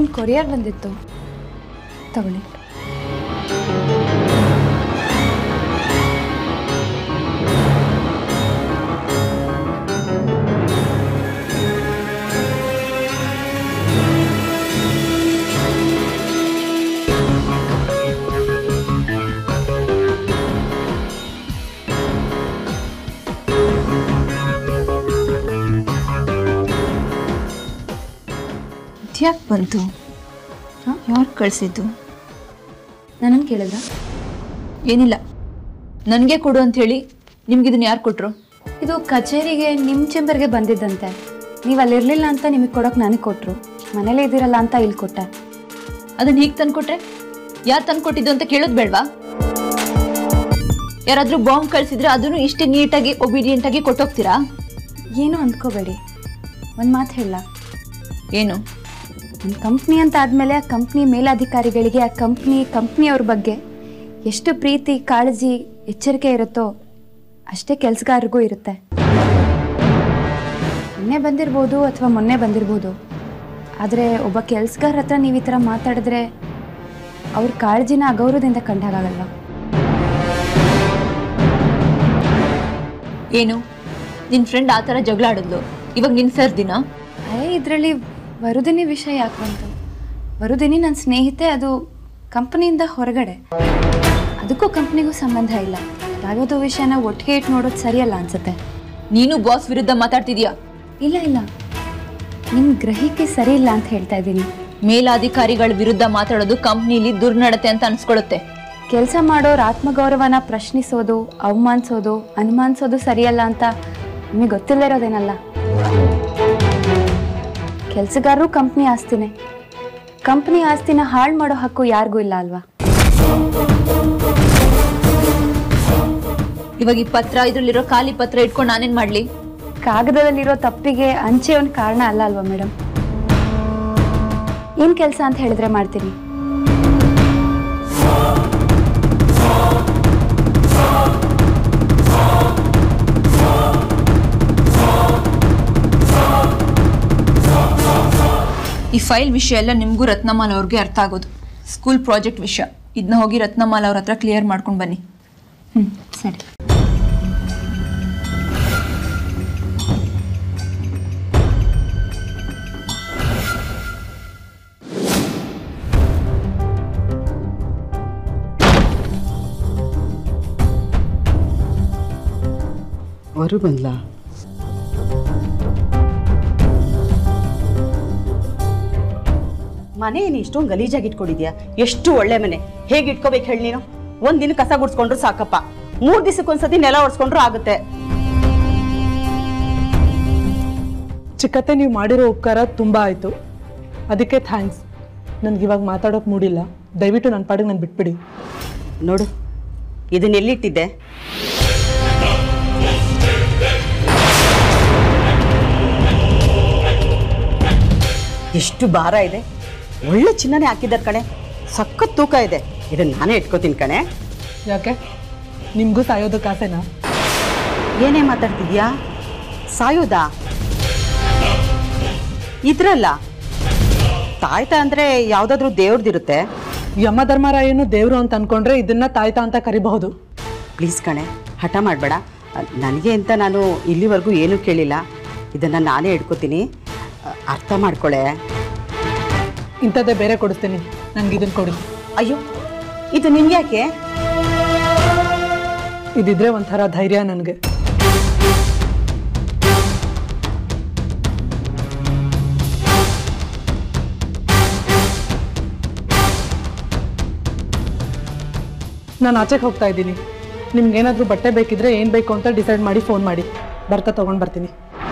ಒಂದು ಕೊರಿಯರ್ ಬಂದಿತ್ತು ತಗೊಳ್ಳಿ ಯಾಕೆ ಬಂತು ಹಾಂ ಯಾರು ಕಳಿಸಿದ್ದು ನನ್ನನ್ನು ಕೇಳಿದ್ರ ಏನಿಲ್ಲ ನನಗೆ ಕೊಡು ಅಂಥೇಳಿ ನಿಮ್ಗೆ ಇದನ್ನ ಯಾರು ಕೊಟ್ಟರು ಇದು ಕಚೇರಿಗೆ ನಿಮ್ಮ ಚೇಂಬರ್ಗೆ ಬಂದಿದ್ದಂತೆ ನೀವು ಅಲ್ಲಿರಲಿಲ್ಲ ಅಂತ ನಿಮಗೆ ಕೊಡೋಕೆ ನನಗೆ ಕೊಟ್ಟರು ಮನೇಲೇ ಇದ್ದೀರಲ್ಲ ಅಂತ ಇಲ್ಲಿ ಕೊಟ್ಟೆ ಅದನ್ನ ಹೀಗೆ ತಂದ್ಕೊಟ್ರೆ ಯಾರು ತಂದ್ಕೊಟ್ಟಿದ್ದು ಅಂತ ಕೇಳೋದು ಬೇಡವಾ ಯಾರಾದರೂ ಬಾಂಬ್ ಕಳಿಸಿದ್ರೆ ಅದನ್ನು ಇಷ್ಟೇ ನೀಟಾಗಿ ಒಬಿಡಿಯಂಟಾಗಿ ಕೊಟ್ಟೋಗ್ತೀರಾ ಏನು ಅಂದ್ಕೋಬೇಡಿ ಒಂದು ಮಾತು ಹೇಳ ಏನು ಒಂದು ಕಂಪ್ನಿ ಅಂತ ಆದಮೇಲೆ ಆ ಕಂಪ್ನಿ ಮೇಲಾಧಿಕಾರಿಗಳಿಗೆ ಆ ಕಂಪ್ನಿ ಕಂಪ್ನಿಯವ್ರ ಬಗ್ಗೆ ಎಷ್ಟು ಪ್ರೀತಿ ಕಾಳಜಿ ಎಚ್ಚರಿಕೆ ಇರುತ್ತೋ ಅಷ್ಟೇ ಕೆಲಸಗಾರರಿಗೂ ಇರುತ್ತೆ ಮೊನ್ನೆ ಬಂದಿರ್ಬೋದು ಅಥವಾ ಮೊನ್ನೆ ಬಂದಿರ್ಬೋದು ಆದರೆ ಒಬ್ಬ ಕೆಲಸಗಾರ ಹತ್ರ ನೀವು ಈ ಥರ ಮಾತಾಡಿದ್ರೆ ಅವ್ರ ಕಾಳಜಿನ ಅಗೌರವದಿಂದ ಕಂಡಾಗಲ್ವಾ ಏನು ನಿನ್ನ ಫ್ರೆಂಡ್ ಆ ಥರ ಜಗಳ ಆಡಿದ್ಲು ಇವಾಗ ನಿನ್ನ ಸರ್ದಿನ ಅದೇ ಇದರಲ್ಲಿ ವರುದಿನಿ ವಿಷಯ ಯಾಕೆ ಬಂತು ವರುದಿನಿ ನನ್ನ ಸ್ನೇಹಿತೆ ಅದು ಕಂಪ್ನಿಯಿಂದ ಹೊರಗಡೆ ಅದಕ್ಕೂ ಕಂಪ್ನಿಗೂ ಸಂಬಂಧ ಇಲ್ಲ ಯಾವ್ಯಾವುದೋ ವಿಷಯನ ಒಟ್ಟಿಗೆ ಇಟ್ಟು ನೋಡೋದು ಸರಿಯಲ್ಲ ಅನ್ಸುತ್ತೆ ನೀನು ಬಾಸ್ ವಿರುದ್ಧ ಮಾತಾಡ್ತಿದ್ಯಾ ಇಲ್ಲ ಇಲ್ಲ ನಿಮ್ಮ ಗ್ರಹಿಕೆ ಸರಿ ಇಲ್ಲ ಅಂತ ಹೇಳ್ತಾ ಇದ್ದೀನಿ ಮೇಲಾಧಿಕಾರಿಗಳ ವಿರುದ್ಧ ಮಾತಾಡೋದು ಕಂಪ್ನಿಲಿ ದುರ್ನಡತೆ ಅಂತ ಅನ್ಸ್ಕೊಳ್ಳುತ್ತೆ ಕೆಲಸ ಮಾಡೋರ ಆತ್ಮಗೌರವನ ಪ್ರಶ್ನಿಸೋದು ಅವಮಾನಿಸೋದು ಅನುಮಾನಿಸೋದು ಸರಿಯಲ್ಲ ಅಂತ ನಿಮಗೆ ಗೊತ್ತಿಲ್ಲ ಇರೋದೇನಲ್ಲ ಕೆಲಸಗಾರರು ಕಂಪ್ನಿ ಆಸ್ತಿನೇ ಕಂಪ್ನಿ ಆಸ್ತಿನ ಹಾಳು ಮಾಡೋ ಹಕ್ಕು ಯಾರಿಗೂ ಇಲ್ಲ ಅಲ್ವಾ ಇವಾಗ ಈ ಪತ್ರ ಇದ್ರಲ್ಲಿರೋ ಖಾಲಿ ಪತ್ರ ಇಟ್ಕೊಂಡು ನಾನೇನ್ ಮಾಡ್ಲಿ ಕಾಗದದಲ್ಲಿರೋ ತಪ್ಪಿಗೆ ಅಂಚೆ ಒಂದು ಕಾರಣ ಅಲ್ಲ ಅಲ್ವಾ ಮೇಡಮ್ ಏನು ಕೆಲಸ ಅಂತ ಹೇಳಿದ್ರೆ ಮಾಡ್ತೀನಿ ಈ ಫೈಲ್ ವಿಷಯ ಎಲ್ಲ ನಿಮಗೂ ರತ್ನಮಾಲ ಅವ್ರಿಗೆ ಅರ್ಥ ಆಗೋದು ಸ್ಕೂಲ್ ಪ್ರಾಜೆಕ್ಟ್ ವಿಷಯ ಇದನ್ನ ಹೋಗಿ ರತ್ನಮಾಲ ಅವ್ರ ಹತ್ರ ಕ್ಲಿಯರ್ ಮಾಡ್ಕೊಂಡು ಬನ್ನಿ ಹ್ಞೂ ಸರಿ ಅವರು ಬಂದ್ಲ ಮನೆ ಏನು ಇಷ್ಟೊಂದು ಗಲೀಜಾಗಿ ಇಟ್ಕೊಂಡಿದ್ಯಾ ಎಷ್ಟು ಒಳ್ಳೆ ಮನೆ ಹೇಗೆ ಇಟ್ಕೋಬೇಕು ಹೇಳಿ ನೀನು ಒಂದ್ ದಿನ ಕಸ ಗುಡ್ಸ್ಕೊಂಡ್ರು ಸಾಕಪ್ಪ ಮೂರ್ ದಿವಸಕ್ಕೊಂದ್ಸತಿ ನೆಲ ಒಡ್ಸ್ಕೊಂಡ್ರು ಆಗುತ್ತೆ ಚಿಕ್ಕತ್ತೆ ನೀವು ಮಾಡಿರೋ ಉಪಕಾರ ತುಂಬ ಆಯಿತು ಅದಕ್ಕೆ ಥ್ಯಾಂಕ್ಸ್ ನನಗೆ ಇವಾಗ ಮಾತಾಡೋಕೆ ಮೂಡಿಲ್ಲ ದಯವಿಟ್ಟು ನನ್ನ ಪಾಡಿಗೆ ನಾನು ಬಿಟ್ಬಿಡಿ ನೋಡು ಇದನ್ನ ಎಲ್ಲಿಟ್ಟಿದ್ದೆ ಎಷ್ಟು ಭಾರ ಇದೆ ಒಳ್ಳೆ ಚಿನ್ನನೇ ಹಾಕಿದ್ದಾರೆ ಕಣೆ ಸಖತ್ ತೂಕ ಇದೆ ಇದನ್ನ ನಾನೇ ಇಟ್ಕೋತೀನಿ ಕಣೆ ಯಾಕೆ ನಿಮಗೂ ಸಾಯೋದಕ್ಕೆ ಆಸೆನಾ ಏನೇ ಮಾತಾಡ್ತಿದ್ಯಾ ಸಾಯೋದಾ ಇದ್ರಲ್ಲ ತಾಯ್ತ ಅಂದ್ರೆ ಯಾವ್ದಾದ್ರು ದೇವ್ರದಿರುತ್ತೆ ಯಮ ಧರ್ಮರಾಯನು ದೇವರು ಅಂತ ಅನ್ಕೊಂಡ್ರೆ ಇದನ್ನ ತಾಯ್ತಾ ಅಂತ ಕರಿಬಹುದು ಪ್ಲೀಸ್ ಕಣೆ ಹಠ ಮಾಡಬೇಡ ನನಗೆ ಅಂತ ನಾನು ಇಲ್ಲಿವರೆಗೂ ಏನೂ ಕೇಳಿಲ್ಲ ಇದನ್ನು ನಾನೇ ಇಟ್ಕೋತೀನಿ ಅ- ಅರ್ಥ ಮಾಡ್ಕೊಳೆ ಇಂಥದ್ದೇ ಬೇರೆ ಕೊಡಿಸ್ತೀನಿ ನನಗೆ ಇದನ್ನು ಕೊಡಿ ಅಯ್ಯೋ ಇದು ನಿನ್ಗ್ಯಾಕೆ ಇದಿದ್ರೆ ಒಂಥರ ಧೈರ್ಯ ನನಗೆ ನಾನು ಆಚೆಗೆ ಹೋಗ್ತಾ ಇದ್ದೀನಿ ನಿಮ್ಗೆ ಏನಾದರೂ ಬಟ್ಟೆ ಬೇಕಿದ್ರೆ ಏನು ಬೇಕು ಅಂತ ಡಿಸೈಡ್ ಮಾಡಿ ಫೋನ್ ಮಾಡಿ ಬರ್ತಾ ತೊಗೊಂಡು ಬರ್ತೀನಿ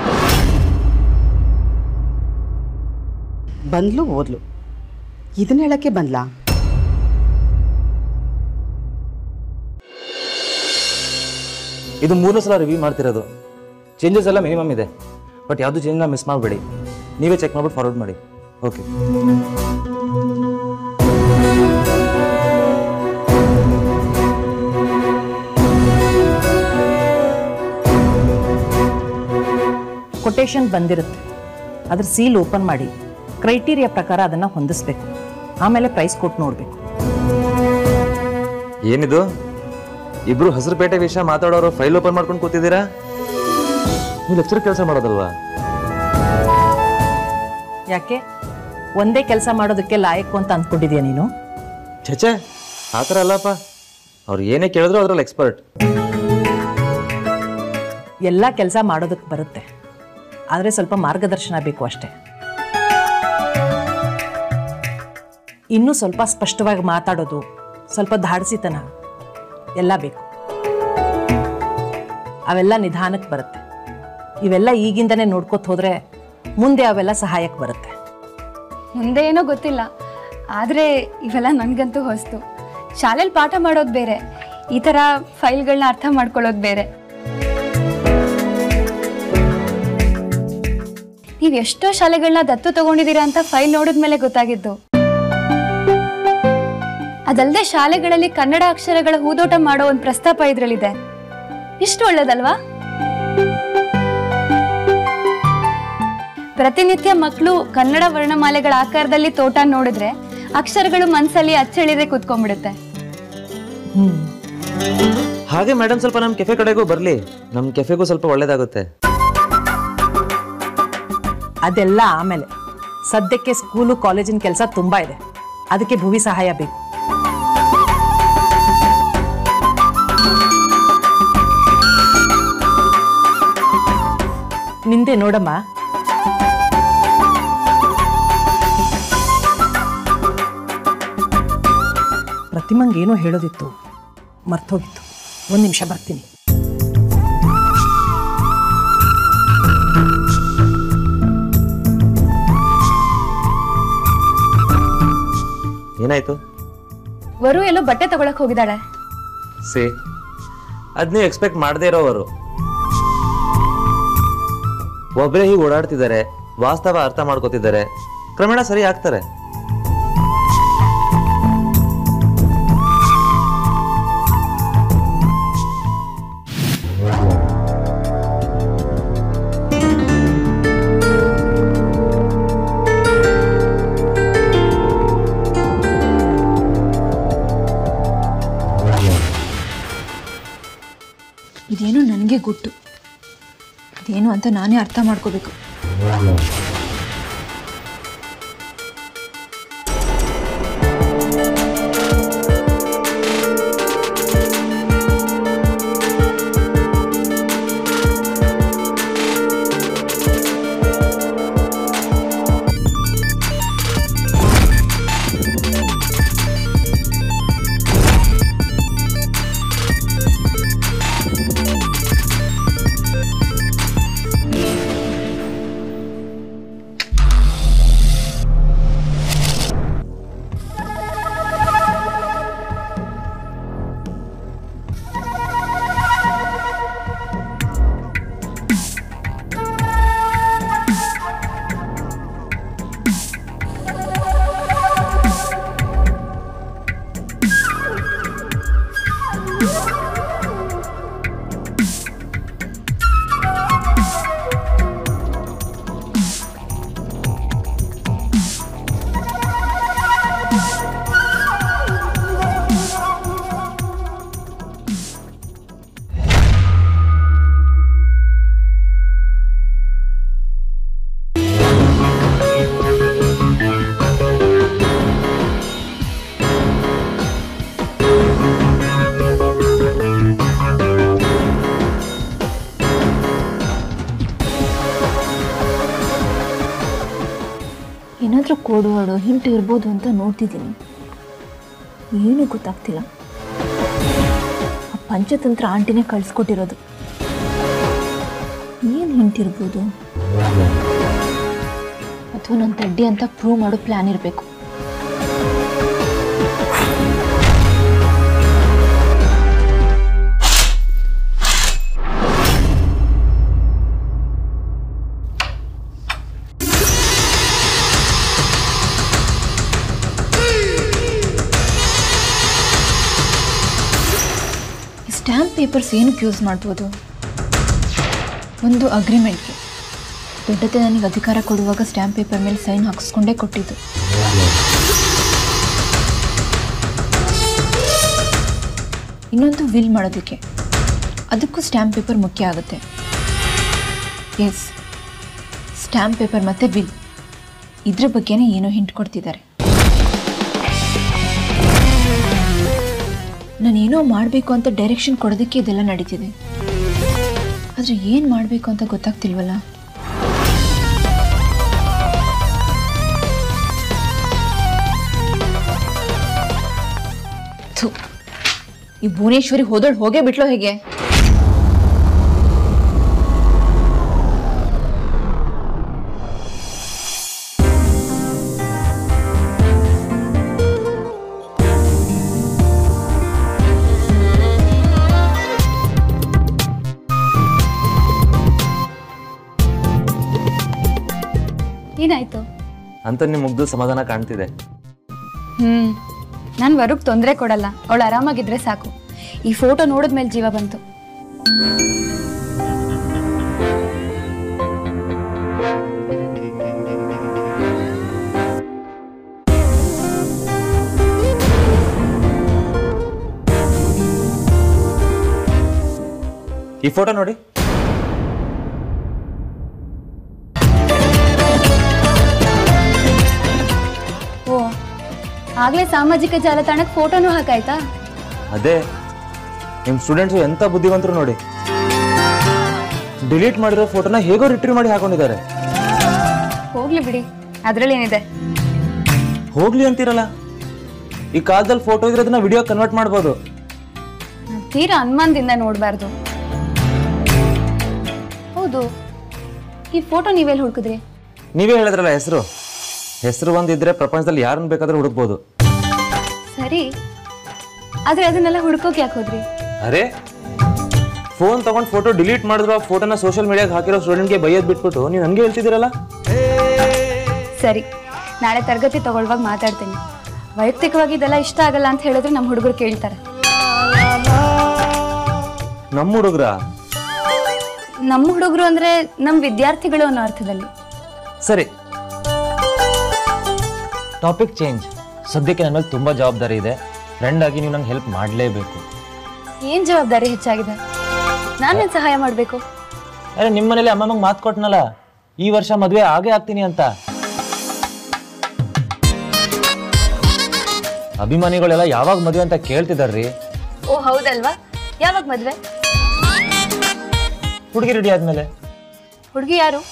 ಬಂದ್ಲು ಓದ್ಲು ಇದನ್ನ ಹೇಳಕ್ಕೆ ಬಂದ್ಲಾ ಇದು ಮೂರನೇ ಸಲ ರಿವ್ಯೂ ಮಾಡ್ತಿರೋದು ಚೇಂಜಸ್ ಎಲ್ಲ ಮಿನಿಮಮ್ ಇದೆ ಬಟ್ ಯಾವುದು ಚೇಂಜ್ನ ಮಿಸ್ ಮಾಡಬೇಡಿ ನೀವೇ ಚೆಕ್ ಮಾಡ್ಬಿಟ್ಟು ಫಾರ್ವರ್ಡ್ ಮಾಡಿ ಓಕೆ ಕೊಟೇಶನ್ ಬಂದಿರುತ್ತೆ ಅದ್ರ ಸೀಲ್ ಓಪನ್ ಮಾಡಿ ಕ್ರೈಟೀರಿಯಾ ಪ್ರಕಾರ ಅದನ್ನು ಹೊಂದಿಸ್ಬೇಕು ಆಮೇಲೆ ಪ್ರೈಸ್ ಕೊಟ್ಟು ನೋಡಬೇಕು ಏನಿದು ಇಬ್ರು ಹಸಿರುಪೇಟೆ ವಿಷಯ ಮಾತಾಡೋರು ಫೈಲ್ ಓಪನ್ ಮಾಡ್ಕೊಂಡು ಕೂತಿದ್ದೀರಾ ನೀವು ಲೆಕ್ಚರ್ ಕೆಲಸ ಮಾಡೋದಲ್ವಾ ಯಾಕೆ ಒಂದೇ ಕೆಲಸ ಮಾಡೋದಕ್ಕೆ ಲಾಯಕ್ಕು ಅಂತ ಅಂದ್ಕೊಂಡಿದ್ಯಾ ನೀನು ಛೆಛೆ ಆ ಥರ ಅಲ್ಲಪ್ಪ ಅವ್ರು ಏನೇ ಕೇಳಿದ್ರು ಅದ್ರಲ್ಲಿ ಎಕ್ಸ್ಪರ್ಟ್ ಎಲ್ಲ ಕೆಲಸ ಮಾಡೋದಕ್ಕೆ ಬರುತ್ತೆ ಆದರೆ ಸ್ವಲ್ಪ ಮಾರ್ಗದರ್ಶನ ಬೇಕು ಅಷ್ಟೇ ಇನ್ನೂ ಸ್ವಲ್ಪ ಸ್ಪಷ್ಟವಾಗಿ ಮಾತಾಡೋದು ಸ್ವಲ್ಪ ಧಾಡಿಸಿತನ ಎಲ್ಲ ಬೇಕು ಅವೆಲ್ಲ ನಿಧಾನಕ್ಕೆ ಬರುತ್ತೆ ಇವೆಲ್ಲ ಈಗಿಂದನೇ ನೋಡ್ಕೊತ ಹೋದರೆ ಮುಂದೆ ಅವೆಲ್ಲ ಸಹಾಯಕ್ಕೆ ಬರುತ್ತೆ ಮುಂದೆ ಏನೋ ಗೊತ್ತಿಲ್ಲ ಆದರೆ ಇವೆಲ್ಲ ನನಗಂತೂ ಹೊಸ್ತು ಶಾಲೆಯಲ್ಲಿ ಪಾಠ ಮಾಡೋದು ಬೇರೆ ಈ ಥರ ಫೈಲ್ಗಳನ್ನ ಅರ್ಥ ಮಾಡ್ಕೊಳ್ಳೋದು ಬೇರೆ ನೀವು ಎಷ್ಟೋ ಶಾಲೆಗಳನ್ನ ದತ್ತು ತಗೊಂಡಿದ್ದೀರಾ ಅಂತ ಫೈಲ್ ನೋಡಿದ್ಮೇಲೆ ಗೊತ್ತಾಗಿದ್ದು ಅದಲ್ಲದೆ ಶಾಲೆಗಳಲ್ಲಿ ಕನ್ನಡ ಅಕ್ಷರಗಳ ಹೂದೋಟ ಮಾಡೋ ಒಂದು ಪ್ರಸ್ತಾಪ ಇದರಲ್ಲಿದೆ ಇಷ್ಟು ಒಳ್ಳೇದಲ್ವಾ ಪ್ರತಿನಿತ್ಯ ಮಕ್ಕಳು ಕನ್ನಡ ವರ್ಣಮಾಲೆಗಳ ಆಕಾರದಲ್ಲಿ ತೋಟ ನೋಡಿದ್ರೆ ಅಕ್ಷರಗಳು ಮನ್ಸಲ್ಲಿ ಅಚ್ಚಳಿದೆ ಕೂತ್ಕೊಂಡ್ಬಿಡುತ್ತೆ ಹಾಗೆ ಮೇಡಮ್ ಸ್ವಲ್ಪ ನಮ್ಮ ಕೆಫೆ ಕಡೆಗೂ ಬರಲಿ ನಮ್ಮ ಕೆಫೆಗೂ ಸ್ವಲ್ಪ ಒಳ್ಳೇದಾಗುತ್ತೆ ಅದೆಲ್ಲ ಆಮೇಲೆ ಸದ್ಯಕ್ಕೆ ಸ್ಕೂಲು ಕಾಲೇಜಿನ ಕೆಲಸ ತುಂಬ ಇದೆ ಅದಕ್ಕೆ ಭುವಿ ಸಹಾಯ ಬೇಕು ನಿಂದೆ ನೋಡಮ್ಮ ಪ್ರತಿಮಂಗೆ ಏನೋ ಹೇಳೋದಿತ್ತು ಮರ್ತೋಗಿತ್ತು ಒಂದು ನಿಮಿಷ ಬರ್ತೀನಿ ಏನಾಯ್ತು ವರು ಎಲ್ಲೋ ಬಟ್ಟೆ ತಗೊಳಕ್ ಹೋಗಿದ್ದಾಳೆ ಸಿ ಅದ್ ನೀವು ಎಕ್ಸ್ಪೆಕ್ಟ್ ಮಾಡದೇ ಇರೋವರು ಒಬ್ಬರೇ ಹೀಗೆ ಓಡಾಡ್ತಿದ್ದಾರೆ ವಾಸ್ತವ ಅರ್ಥ ಮಾಡ್ಕೋತಿದ್ದಾರೆ ಕ್ರಮೇಣ ಸರಿ ಆಗ್ತಾರೆ ಇದೇನು ನನಗೆ ಗುಟ್ಟು ಇದೇನು ಅಂತ ನಾನೇ ಅರ್ಥ ಮಾಡ್ಕೋಬೇಕು ಏನಾದರೂ ಕೋಡ್ ವರ್ಡು ಹಿಂಟ್ ಇರ್ಬೋದು ಅಂತ ನೋಡ್ತಿದ್ದೀನಿ ಏನೂ ಗೊತ್ತಾಗ್ತಿಲ್ಲ ಆ ಪಂಚತಂತ್ರ ಆಂಟಿನೇ ಕಳಿಸ್ಕೊಟ್ಟಿರೋದು ಏನು ಹಿಂಟ್ ಇರ್ಬೋದು ಅಥವಾ ನನ್ನ ತಡ್ಡಿ ಅಂತ ಪ್ರೂವ್ ಮಾಡೋ ಪ್ಲ್ಯಾನ್ ಇರಬೇಕು ಸ್ಟ್ಯಾಂಪ್ ಪೇಪರ್ಸ್ ಏನಕ್ಕೆ ಯೂಸ್ ಮಾಡ್ಬೋದು ಒಂದು ಅಗ್ರಿಮೆಂಟ್ಗೆ ದೊಡ್ಡತೆ ನನಗೆ ಅಧಿಕಾರ ಕೊಡುವಾಗ ಸ್ಟ್ಯಾಂಪ್ ಪೇಪರ್ ಮೇಲೆ ಸೈನ್ ಹಾಕಿಸ್ಕೊಂಡೇ ಕೊಟ್ಟಿದ್ದು ಇನ್ನೊಂದು ವಿಲ್ ಮಾಡೋದಕ್ಕೆ ಅದಕ್ಕೂ ಸ್ಟ್ಯಾಂಪ್ ಪೇಪರ್ ಮುಖ್ಯ ಆಗುತ್ತೆ ಎಸ್ ಸ್ಟ್ಯಾಂಪ್ ಪೇಪರ್ ಮತ್ತು ವಿಲ್ ಇದ್ರ ಬಗ್ಗೆನೇ ಏನೋ ಹಿಂಟ್ ಕೊಡ್ತಿದ್ದಾರೆ ನಾನೇನೋ ಮಾಡಬೇಕು ಅಂತ ಡೈರೆಕ್ಷನ್ ಕೊಡೋದಕ್ಕೆ ಇದೆಲ್ಲ ನಡೀತಿದೆ ಆದರೆ ಏನು ಮಾಡಬೇಕು ಅಂತ ಗೊತ್ತಾಗ್ತಿಲ್ವಲ್ಲ ಥು, ಈ ಭುವನೇಶ್ವರಿ ಹೋದೋಳು ಹೋಗೇ ಬಿಟ್ಲೋ ಹೇಗೆ ಏನಾಯ್ತು ಅಂತ ನಿಮ್ಮ ಮುಗ್ದು ಸಮಾಧಾನ ಕಾಣ್ತಿದೆ ಹ್ಮ್ ನಾನು ವರುಗ್ ತೊಂದರೆ ಕೊಡಲ್ಲ ಅವಳು ಆರಾಮಾಗಿದ್ರೆ ಸಾಕು ಈ ಫೋಟೋ ನೋಡಿದ್ಮೇಲೆ ಜೀವ ಬಂತು ಈ ಫೋಟೋ ನೋಡಿ ಓ ಆಗ್ಲೇ ಸಾಮಾಜಿಕ ಜಾಲತಾಣಕ್ಕೆ ಫೋಟೋನು ಹಾಕಾಯ್ತಾ ಅದೇ ನಿಮ್ಮ ಸ್ಟೂಡೆಂಟ್ಸು ಎಂಥ ಬುದ್ಧಿವಂತರು ನೋಡಿ ಡಿಲೀಟ್ ಮಾಡಿರೋ ಫೋಟೋನ ಹೇಗೋ ರಿಟ್ರೀವ್ ಮಾಡಿ ಹಾಕೊಂಡಿದ್ದಾರೆ ಹೋಗ್ಲಿ ಬಿಡಿ ಅದ್ರಲ್ಲಿ ಏನಿದೆ ಹೋಗ್ಲಿ ಅಂತೀರಲ್ಲ ಈ ಕಾಲದಲ್ಲಿ ಫೋಟೋ ಇದ್ರೆ ಅದನ್ನ ವಿಡಿಯೋ ಕನ್ವರ್ಟ್ ಮಾಡ್ಬೋದು ನಾವ್ ತೀರಾ ಅನುಮಾನದಿಂದ ನೋಡಬಾರ್ದು ಹೌದು ಈ ಫೋಟೋ ನೀವೆಲ್ಲಿ ಹುಡುಕಿದ್ರಿ ನೀವೇ ಹೇಳಿದ್ರಲ್ಲ ಹೆಸರು ಹೆಸರು ಒಂದಿದ್ರೆ ಪ್ರಪಂಚದಲ್ಲಿ ಯಾರನ್ನ ಬೇಕಾದ್ರೂ ಹುಡುಕ್ಬೋದು ಸರಿ ಆದ್ರೆ ಅದನ್ನೆಲ್ಲ ಹುಡ್ಕೋಕ್ ಯಾಕೆ ಹೋದ್ರಿ ಅರೆ ಫೋನ್ ತಗೊಂಡು ಫೋಟೋ ಡಿಲೀಟ್ ಮಾಡಿದ್ರು ಆ ಫೋಟೋನ ಸೋಷಿಯಲ್ ಮೀಡಿಯಾಗೆ ಹಾಕಿರೋ ಸ್ಟೂಡೆಂಟ್ಗೆ ಬೈಯೋದು ಬಿಟ್ಬಿಟ್ಟು ನೀವು ನನಗೆ ಹೇಳ್ತಿದ್ದೀರಲ್ಲ ಸರಿ ನಾಳೆ ತರಗತಿ ತಗೊಳ್ವಾಗ ಮಾತಾಡ್ತೀನಿ ವೈಯಕ್ತಿಕವಾಗಿ ಇದೆಲ್ಲ ಇಷ್ಟ ಆಗಲ್ಲ ಅಂತ ಹೇಳಿದ್ರೆ ನಮ್ಮ ಹುಡುಗರು ಕೇಳ್ತಾರೆ ನಮ್ಮ ಹುಡುಗ್ರ ನಮ್ಮ ಹುಡುಗರು ಅಂದ್ರೆ ನಮ್ಮ ವಿದ್ಯಾರ್ಥಿಗಳು ಅನ್ನೋ ಅರ್ಥದಲ್ಲಿ ಸರಿ ಟಾಪಿಕ್ ಚೇಂಜ್ ಸದ್ಯಕ್ಕೆ ನನ್ನ ಮೇಲೆ ತುಂಬ ಜವಾಬ್ದಾರಿ ಇದೆ ಫ್ರೆಂಡ್ ಆಗಿ ನೀವು ನಂಗೆ ಹೆಲ್ಪ್ ಮಾಡಲೇಬೇಕು ಏನ್ ಜವಾಬ್ದಾರಿ ಹೆಚ್ಚಾಗಿದೆ ನಾನೇನ್ ಸಹಾಯ ಮಾಡ್ಬೇಕು ಅರೆ ನಿಮ್ಮ ಮನೇಲಿ ಅಮ್ಮಮ್ಮಗೆ ಮಾತು ಕೊಟ್ನಲ್ಲ ಈ ವರ್ಷ ಮದುವೆ ಆಗೇ ಆಗ್ತೀನಿ ಅಂತ ಅಭಿಮಾನಿಗಳೆಲ್ಲ ಯಾವಾಗ ಮದುವೆ ಅಂತ ಕೇಳ್ತಿದಾರ್ರಿ ಓ ಹೌದಲ್ವಾ ಯಾವಾಗ ಮದ್ವೆ ಹುಡುಗಿ ರೆಡಿ ಆದ್ಮೇಲೆ ಹುಡುಗಿ ಯಾರು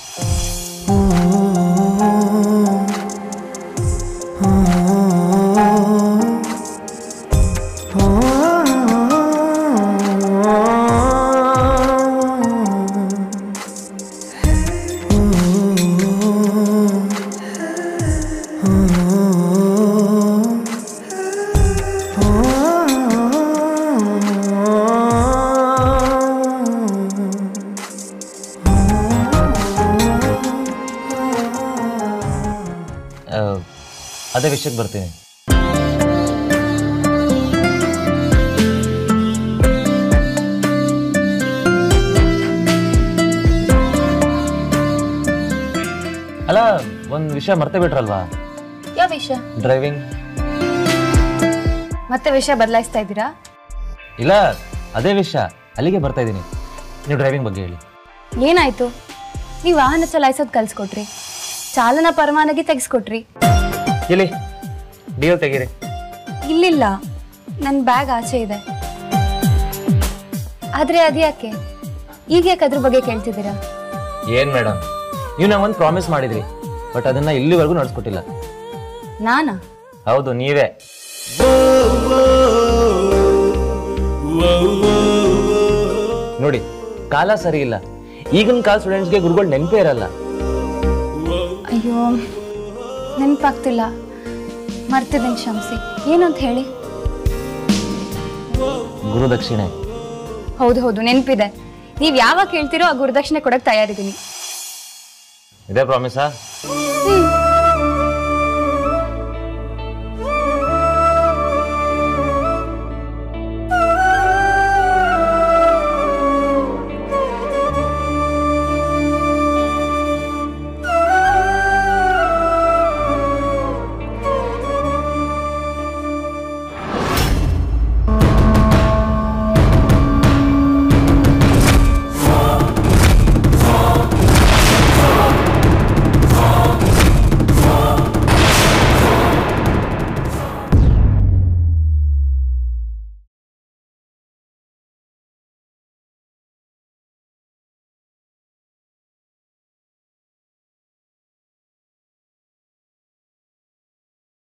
ಆ, ಅದೇ ವಿಷಯಕ್ಕೆ ಬರ್ತೀನಿ ಅಲ್ಲ ಒಂದು ವಿಷಯ ಮರ್ತೇ ಬಿಟ್ರಲ್ವಾ ಯಾವ ವಿಷಯ ಡ್ರೈವಿಂಗ್ ಮತ್ತೆ ವಿಷಯ ಬದಲಾಯಿಸ್ತಾ ಇದ್ದೀರಾ ಇಲ್ಲ ಅದೇ ವಿಷಯ ಅಲ್ಲಿಗೆ ಬರ್ತಾ ಇದ್ದೀನಿ ನೀವು ಡ್ರೈವಿಂಗ್ ಬಗ್ಗೆ ಹೇಳಿ ಏನಾಯ್ತು ನೀವು ವಾಹನ ಚಲಾಯಿಸೋದು ಕಲ್ಸ್ಕೊಟ್ರಿ ಚಾಲನಾ ಪರವಾನಗಿ ತೆಗೆಸ್ಕೊಟ್ರಿ ಇಲ್ಲಿ ಡಿಯೋ ತೆಗೀರಿ ಇಲ್ಲಿಲ್ಲ ನನ್ನ ಬ್ಯಾಗ್ ಆಚೆ ಇದೆ ಆದ್ರೆ ಅದ್ಯಾಕೆ ಈಗ ಯಾಕೆ ಅದ್ರ ಬಗ್ಗೆ ಕೇಳ್ತಿದ್ದೀರಾ ಏನ್ ಮೇಡಮ್ ನೀವು ನಂಗೆ ಒಂದು ಪ್ರಾಮಿಸ್ ಮಾಡಿದ್ರಿ ಬಟ್ ಅದನ್ನ ಇಲ್ಲಿವರೆಗೂ ನಡ್ಸ್ಕೊಟ್ಟಿಲ್ಲ ನಾನಾ ಹೌದು ನೀವೇ ನೋಡಿ ಕಾಲ ಸರಿ ಇಲ್ಲ ಈಗಿನ ಕಾಲ ಸ್ಟೂಡೆಂಟ್ಸ್ಗೆ ಗುರುಗಳು ನೆನಪೇ ಇರಲ್ಲ ಅಯ್ಯೋ ನೆನಪಾಗ್ತಿಲ್ಲ ಮರ್ತಿದ್ದೀನಿ ಕ್ಷಮಿಸಿ ಏನು ಅಂತ ಹೇಳಿ ಗುರು ದಕ್ಷಿಣೆ ಹೌದು ಹೌದು ನೆನಪಿದೆ ನೀವು ಯಾವಾಗ ಕೇಳ್ತೀರೋ ಆ ಗುರುದಕ್ಷಿಣೆ ಕೊಡಕ್ಕೆ ತಯಾರಿದ್ದೀನಿ ಇದೇ ಪ್ರಾಮಿಸಾ